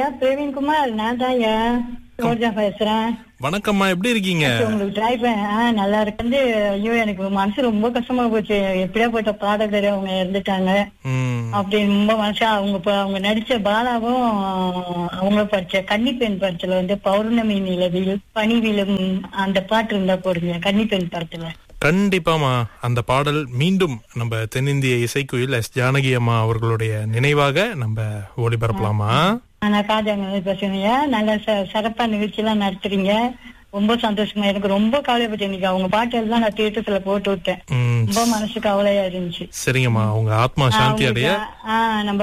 பிரவீன்குமார் நான் தான் ஐயா ரோஜா பேசுறேன் வணக்கம்மா எப்படி இருக்கீங்க உங்களுக்கு ட்ரை பண்ண நல்லா இருக்கு வந்து ஐயோ எனக்கு மனசு ரொம்ப கஷ்டமா போச்சு எப்படியா போயிட்ட பாடகர் அவங்க இறந்துட்டாங்க ம் அப்படின்னு ரொம்ப மனசு அவங்க இப்ப அவங்க நடிச்ச பாலாவும் அவங்க படிச்ச கன்னிப்பெண் படத்துல வந்து பௌர்ணமி நிலவில் பனிவிலும் அந்த பாட்டு இருந்தா போடுங்க கன்னிப்பெண் படத்துல கண்டிப்பாமா அந்த பாடல் மீண்டும் நம்ம தென்னிந்திய இசைக்குயில் எஸ் ஜானகி அம்மா அவர்களுடைய நினைவாக நம்ம ஒளிபரப்பலாமா நான் காஜாங்க பேசுறீங்க நல்ல ச- சிறப்பா நிகழ்ச்சி எல்லாம் நடத்துறீங்க ரொம்ப சந்தோஷமா எனக்கு ரொம்ப கவலைப்பட்டு இன்னைக்கு அவங்க பாட்டு எல்லாம் நான் தேட்டத்துல போட்டு விட்டேன் ம் ரொம்ப மனசு கவலையா இருந்துச்சு சரிங்கம்மா உங்க ஆத்மா சாந்தி அடைய அவங்களுக்கு, ஆ, நம்ம